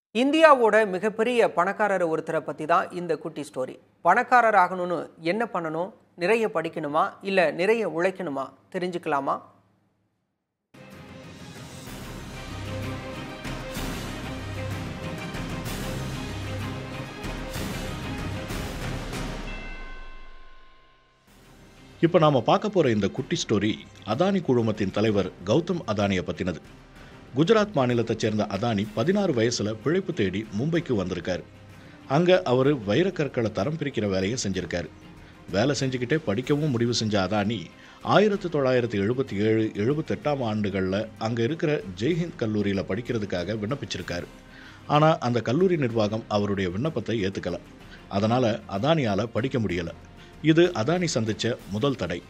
இந்தியாவோட மிகப்பெரிய பணக்காரர் ஒருத்தரை பற்றி தான் இந்த குட்டி ஸ்டோரி பணக்காரர் ஆகணும்னு என்ன பண்ணணும் நிறைய படிக்கணுமா இல்லை நிறைய உழைக்கணுமா தெரிஞ்சுக்கலாமா இப்போ நாம பார்க்க போற இந்த குட்டி ஸ்டோரி அதானி குழுமத்தின் தலைவர் கௌதம் அதானியை பத்தினது குஜராத் மாநிலத்தைச் சேர்ந்த அதானி பதினாறு வயசுல பிழைப்பு தேடி மும்பைக்கு வந்திருக்காரு அங்க அவர் வைரக்கற்களை தரம் பிரிக்கிற வேலையை செஞ்சிருக்காரு வேலை செஞ்சுக்கிட்டே படிக்கவும் முடிவு செஞ்ச அதானி ஆயிரத்தி தொள்ளாயிரத்தி எழுபத்தி ஏழு எழுபத்தெட்டாம் ஆண்டுகளில் அங்கே இருக்கிற ஜெய்ஹிந்த் கல்லூரியில் படிக்கிறதுக்காக விண்ணப்பிச்சிருக்காரு ஆனால் அந்த கல்லூரி நிர்வாகம் அவருடைய விண்ணப்பத்தை ஏற்றுக்கல அதனால் அதானியால் படிக்க முடியலை இது அதானி சந்திச்ச முதல் தடை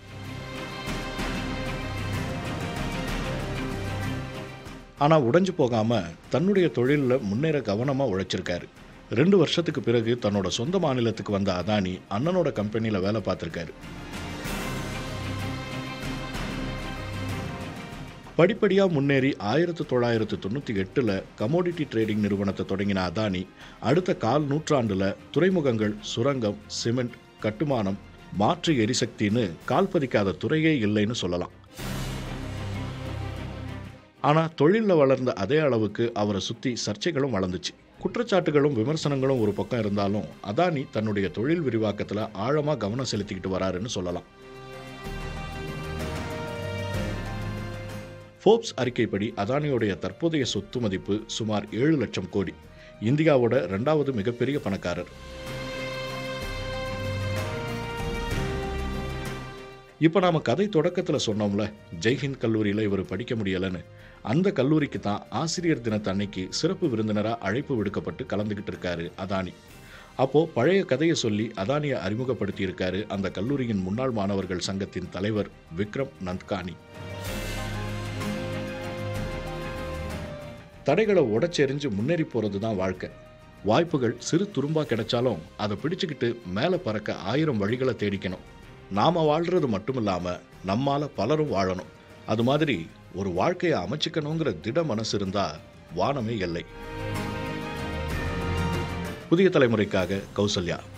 ஆனால் உடைஞ்சு போகாமல் தன்னுடைய தொழிலில் முன்னேற கவனமாக உழைச்சிருக்காரு ரெண்டு வருஷத்துக்கு பிறகு தன்னோட சொந்த மாநிலத்துக்கு வந்த அதானி அண்ணனோட கம்பெனியில் வேலை பார்த்துருக்காரு படிப்படியாக முன்னேறி ஆயிரத்து தொள்ளாயிரத்து தொண்ணூற்றி எட்டில் கமோடிட்டி ட்ரேடிங் நிறுவனத்தை தொடங்கின அதானி அடுத்த கால் நூற்றாண்டில் துறைமுகங்கள் சுரங்கம் சிமெண்ட் கட்டுமானம் மாற்று எரிசக்தின்னு கால் பதிக்காத துறையே இல்லைன்னு சொல்லலாம் ஆனால் தொழிலில் வளர்ந்த அதே அளவுக்கு அவரை சுற்றி சர்ச்சைகளும் வளர்ந்துச்சு குற்றச்சாட்டுகளும் விமர்சனங்களும் ஒரு பக்கம் இருந்தாலும் அதானி தன்னுடைய தொழில் விரிவாக்கத்தில் ஆழமாக கவனம் செலுத்திக்கிட்டு வராருன்னு சொல்லலாம் ஃபோர்ப்ஸ் அறிக்கைப்படி அதானியோடைய தற்போதைய சொத்து மதிப்பு சுமார் ஏழு லட்சம் கோடி இந்தியாவோட ரெண்டாவது மிகப்பெரிய பணக்காரர் இப்போ நாம கதை தொடக்கத்தில் சொன்னோம்ல ஜெய்ஹிந்த் கல்லூரியில் இவர் படிக்க முடியலைன்னு அந்த கல்லூரிக்கு தான் ஆசிரியர் தினத்தன்னைக்கு சிறப்பு விருந்தினராக அழைப்பு விடுக்கப்பட்டு கலந்துக்கிட்டு இருக்காரு அதானி அப்போ பழைய கதையை சொல்லி அதானியை அறிமுகப்படுத்தி இருக்காரு அந்த கல்லூரியின் முன்னாள் மாணவர்கள் சங்கத்தின் தலைவர் விக்ரம் நந்த்கானி தடைகளை உடைச்செறிஞ்சு முன்னேறி போகிறது தான் வாழ்க்கை வாய்ப்புகள் சிறு துரும்பா கிடைச்சாலும் அதை பிடிச்சுக்கிட்டு மேலே பறக்க ஆயிரம் வழிகளை தேடிக்கணும் நாம வாழ்றது மட்டும் இல்லாம நம்மால பலரும் வாழணும் அது மாதிரி ஒரு வாழ்க்கையை அமைச்சுக்கணுங்கிற திட மனசு இருந்தா வானமே எல்லை புதிய தலைமுறைக்காக கௌசல்யா